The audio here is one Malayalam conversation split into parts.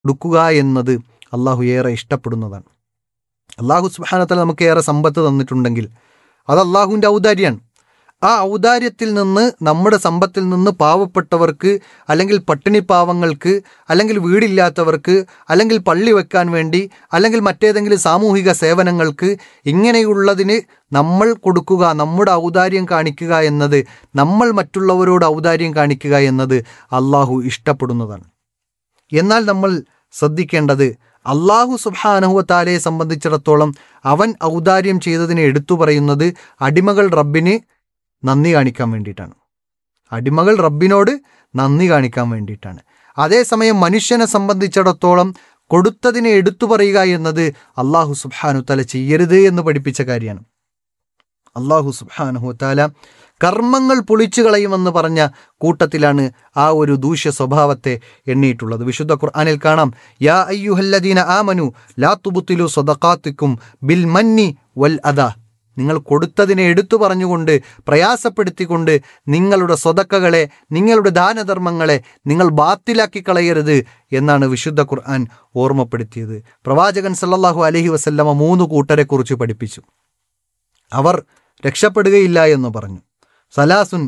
കൊടുക്കുക എന്നത് അള്ളാഹു ഏറെ ഇഷ്ടപ്പെടുന്നതാണ് അള്ളാഹു സുബാനത്തല നമുക്ക് ഏറെ സമ്പത്ത് തന്നിട്ടുണ്ടെങ്കിൽ അത് അള്ളാഹുവിൻ്റെ ഔദാര്യമാണ് ആ ഔദാര്യത്തിൽ നിന്ന് നമ്മുടെ സമ്പത്തിൽ നിന്ന് പാവപ്പെട്ടവർക്ക് അല്ലെങ്കിൽ പട്ടിണി പാവങ്ങൾക്ക് അല്ലെങ്കിൽ വീടില്ലാത്തവർക്ക് അല്ലെങ്കിൽ പള്ളി വെക്കാൻ വേണ്ടി അല്ലെങ്കിൽ മറ്റേതെങ്കിലും സാമൂഹിക സേവനങ്ങൾക്ക് ഇങ്ങനെയുള്ളതിന് നമ്മൾ കൊടുക്കുക നമ്മുടെ ഔദാര്യം കാണിക്കുക എന്നത് നമ്മൾ മറ്റുള്ളവരോട് ഔദാര്യം കാണിക്കുക എന്നത് അള്ളാഹു ഇഷ്ടപ്പെടുന്നതാണ് എന്നാൽ നമ്മൾ ശ്രദ്ധിക്കേണ്ടത് അള്ളാഹു സുബാനഹുവത്താലയെ സംബന്ധിച്ചിടത്തോളം അവൻ ഔദാര്യം ചെയ്തതിനെ എടുത്തു പറയുന്നത് അടിമകൾ റബ്ബിന് നന്ദി കാണിക്കാൻ വേണ്ടിയിട്ടാണ് അടിമകൾ റബ്ബിനോട് നന്ദി കാണിക്കാൻ വേണ്ടിയിട്ടാണ് അതേസമയം മനുഷ്യനെ സംബന്ധിച്ചിടത്തോളം കൊടുത്തതിനെ എടുത്തു പറയുക എന്നത് അള്ളാഹു സുബാനു തല ചെയ്യരുത് എന്ന് പഠിപ്പിച്ച കാര്യമാണ് അള്ളാഹു സുബാനഹു താല കർമ്മങ്ങൾ പൊളിച്ചു കളയുമെന്ന് പറഞ്ഞ കൂട്ടത്തിലാണ് ആ ഒരു ദൂഷ്യ സ്വഭാവത്തെ എണ്ണിയിട്ടുള്ളത് വിശുദ്ധ ഖുർആനിൽ കാണാം യാ അയ്യുഹല്ലദീന ആമനു ലാ തുബുത്തിലു സ്വതക്കാത്തിക്കും ബിൽ മന്നി വൽ അദാ നിങ്ങൾ കൊടുത്തതിനെ എടുത്തു പറഞ്ഞുകൊണ്ട് പ്രയാസപ്പെടുത്തിക്കൊണ്ട് നിങ്ങളുടെ സ്വതക്കകളെ നിങ്ങളുടെ ദാനധർമ്മങ്ങളെ നിങ്ങൾ ബാത്തിലാക്കി കളയരുത് എന്നാണ് വിശുദ്ധ ഖുർആൻ ഓർമ്മപ്പെടുത്തിയത് പ്രവാചകൻ സല്ലല്ലാഹു അലഹി വസല്ലമ മൂന്ന് കൂട്ടരെക്കുറിച്ച് പഠിപ്പിച്ചു അവർ രക്ഷപ്പെടുകയില്ല എന്ന് പറഞ്ഞു സലാസുൻ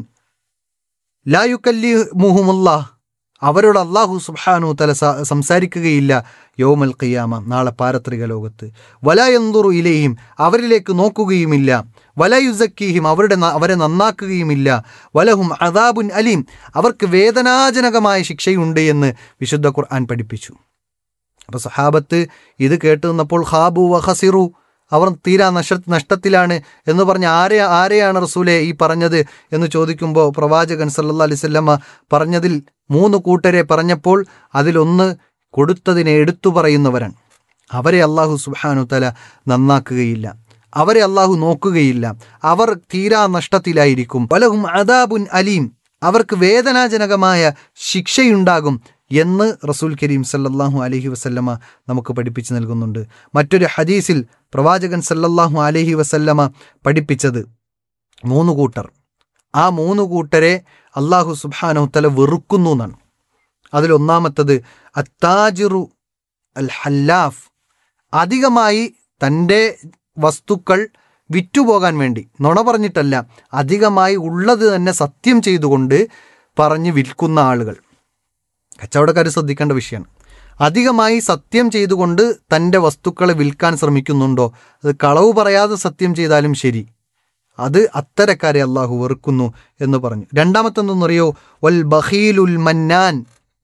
ലായുക്കല്ലി മുഹുമുല്ല അവരോട് അള്ളാഹു സുബാനു തല സംസാരിക്കുകയില്ല യോമൽ ഖിയാമ നാളെ പാരത്രിക ലോകത്ത് വലയന്തുറു ഇലയും അവരിലേക്ക് നോക്കുകയുമില്ല വലയുസക്കീഹിം അവരുടെ അവരെ നന്നാക്കുകയുമില്ല വലഹും അദാബുൻ അലീം അവർക്ക് വേദനാജനകമായ ശിക്ഷയുണ്ട് എന്ന് വിശുദ്ധ ഖുർആൻ പഠിപ്പിച്ചു അപ്പോൾ സഹാബത്ത് ഇത് കേട്ടു നിന്നപ്പോൾ ഹാബു വ ഹസിറു അവർ തീരാ നഷ്ട നഷ്ടത്തിലാണ് എന്ന് പറഞ്ഞ് ആരെ ആരെയാണ് റസൂലെ ഈ പറഞ്ഞത് എന്ന് ചോദിക്കുമ്പോൾ പ്രവാചകൻ സല്ലാ അലിസ്വല്ലമ്മ പറഞ്ഞതിൽ മൂന്ന് കൂട്ടരെ പറഞ്ഞപ്പോൾ അതിലൊന്ന് കൊടുത്തതിനെ എടുത്തു പറയുന്നവരാണ് അവരെ അള്ളാഹു സുബാനു തല നന്നാക്കുകയില്ല അവരെ അള്ളാഹു നോക്കുകയില്ല അവർ തീരാ നഷ്ടത്തിലായിരിക്കും പലഹും അദാബുൻ അലീം അവർക്ക് വേദനാജനകമായ ശിക്ഷയുണ്ടാകും എന്ന് റസൂൽ കരീം സല്ലല്ലാഹു അലഹി വസല്ലമ നമുക്ക് പഠിപ്പിച്ചു നൽകുന്നുണ്ട് മറ്റൊരു ഹദീസിൽ പ്രവാചകൻ സല്ലല്ലാഹു അലഹി വസല്ലമ പഠിപ്പിച്ചത് മൂന്ന് കൂട്ടർ ആ മൂന്ന് കൂട്ടരെ അള്ളാഹു സുബാനഹു തല വെറുക്കുന്നു എന്നാണ് അതിലൊന്നാമത്തത് അത്താജിറു അൽ ഹല്ലാഫ് അധികമായി തൻ്റെ വസ്തുക്കൾ വിറ്റുപോകാൻ വേണ്ടി നുണ പറഞ്ഞിട്ടല്ല അധികമായി ഉള്ളത് തന്നെ സത്യം ചെയ്തുകൊണ്ട് പറഞ്ഞ് വിൽക്കുന്ന ആളുകൾ കച്ചവടക്കാർ ശ്രദ്ധിക്കേണ്ട വിഷയമാണ് അധികമായി സത്യം ചെയ്തുകൊണ്ട് തൻ്റെ വസ്തുക്കളെ വിൽക്കാൻ ശ്രമിക്കുന്നുണ്ടോ അത് കളവ് പറയാതെ സത്യം ചെയ്താലും ശരി അത് അത്തരക്കാരെ അള്ളാഹു വെറുക്കുന്നു എന്ന് പറഞ്ഞു രണ്ടാമത്തെന്തെന്നറിയോ വൽ ബഹീലുൽ മന്നാൻ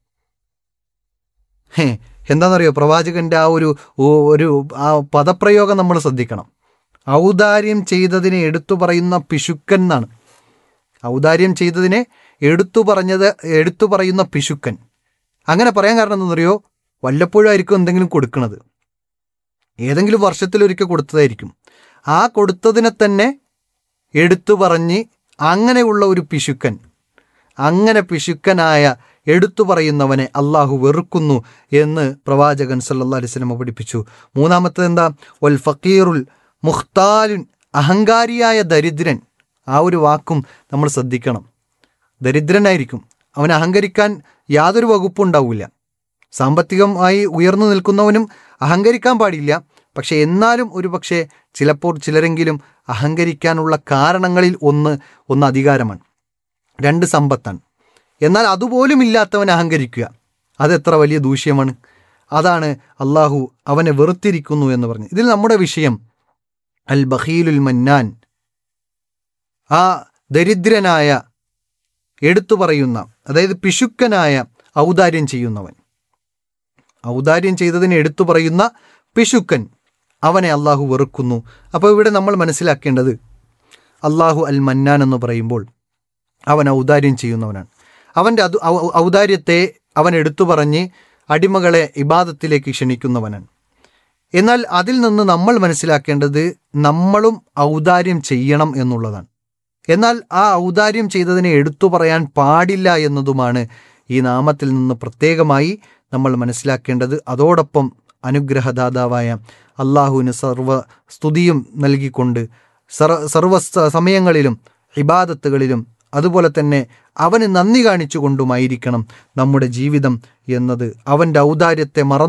ഹേ എന്താണെന്നറിയോ പ്രവാചകന്റെ ആ ഒരു ഒരു ആ പദപ്രയോഗം നമ്മൾ ശ്രദ്ധിക്കണം ഔദാര്യം ചെയ്തതിനെ എടുത്തു പറയുന്ന പിശുക്കൻ എന്നാണ് ഔദാര്യം ചെയ്തതിനെ എടുത്തു പറഞ്ഞത് എടുത്തു പറയുന്ന പിശുക്കൻ അങ്ങനെ പറയാൻ കാരണം എന്താണെന്നറിയോ വല്ലപ്പോഴും ആയിരിക്കും എന്തെങ്കിലും കൊടുക്കുന്നത് ഏതെങ്കിലും വർഷത്തിലൊരിക്കൽ കൊടുത്തതായിരിക്കും ആ കൊടുത്തതിനെ തന്നെ എടുത്തു പറഞ്ഞ് അങ്ങനെയുള്ള ഒരു പിശുക്കൻ അങ്ങനെ പിശുക്കനായ എടുത്തു പറയുന്നവനെ അള്ളാഹു വെറുക്കുന്നു എന്ന് പ്രവാചകൻ സല്ലാ അലിസ്ലമ പഠിപ്പിച്ചു മൂന്നാമത്തത് എന്താ ഒൽ ഫക്കീറുൽ മുഖ്താലുൻ അഹങ്കാരിയായ ദരിദ്രൻ ആ ഒരു വാക്കും നമ്മൾ ശ്രദ്ധിക്കണം ദരിദ്രനായിരിക്കും അവൻ അഹങ്കരിക്കാൻ യാതൊരു വകുപ്പും ഉണ്ടാവില്ല സാമ്പത്തികമായി ഉയർന്നു നിൽക്കുന്നവനും അഹങ്കരിക്കാൻ പാടില്ല പക്ഷെ എന്നാലും ഒരു പക്ഷേ ചിലപ്പോൾ ചിലരെങ്കിലും അഹങ്കരിക്കാനുള്ള കാരണങ്ങളിൽ ഒന്ന് ഒന്ന് അധികാരമാണ് രണ്ട് സമ്പത്താണ് എന്നാൽ അതുപോലും ഇല്ലാത്തവൻ അഹങ്കരിക്കുക അതെത്ര വലിയ ദൂഷ്യമാണ് അതാണ് അള്ളാഹു അവനെ വെറുത്തിരിക്കുന്നു എന്ന് പറഞ്ഞു ഇതിൽ നമ്മുടെ വിഷയം അൽ ബഹീലുൽ മന്നാൻ ആ ദരിദ്രനായ എടുത്തു പറയുന്ന അതായത് പിശുക്കനായ ഔദാര്യം ചെയ്യുന്നവൻ ഔദാര്യം ചെയ്തതിനെ എടുത്തു പറയുന്ന പിശുക്കൻ അവനെ അള്ളാഹു വെറുക്കുന്നു അപ്പോൾ ഇവിടെ നമ്മൾ മനസ്സിലാക്കേണ്ടത് അള്ളാഹു അൽ മന്നാൻ എന്ന് പറയുമ്പോൾ അവൻ ഔദാര്യം ചെയ്യുന്നവനാണ് അവൻ്റെ അത് ഔദാര്യത്തെ അവൻ എടുത്തു പറഞ്ഞ് അടിമകളെ ഇബാദത്തിലേക്ക് ക്ഷണിക്കുന്നവനാണ് എന്നാൽ അതിൽ നിന്ന് നമ്മൾ മനസ്സിലാക്കേണ്ടത് നമ്മളും ഔദാര്യം ചെയ്യണം എന്നുള്ളതാണ് എന്നാൽ ആ ഔദാര്യം ചെയ്തതിനെ എടുത്തു പറയാൻ പാടില്ല എന്നതുമാണ് ഈ നാമത്തിൽ നിന്ന് പ്രത്യേകമായി നമ്മൾ മനസ്സിലാക്കേണ്ടത് അതോടൊപ്പം അനുഗ്രഹദാതാവായ അള്ളാഹുവിന് സർവ സ്തുതിയും നൽകിക്കൊണ്ട് സർ സർവ സമയങ്ങളിലും ഇബാദത്തുകളിലും അതുപോലെ തന്നെ അവന് നന്ദി കാണിച്ചുകൊണ്ടുമായിരിക്കണം നമ്മുടെ ജീവിതം എന്നത് അവൻ്റെ ഔദാര്യത്തെ മറന്നു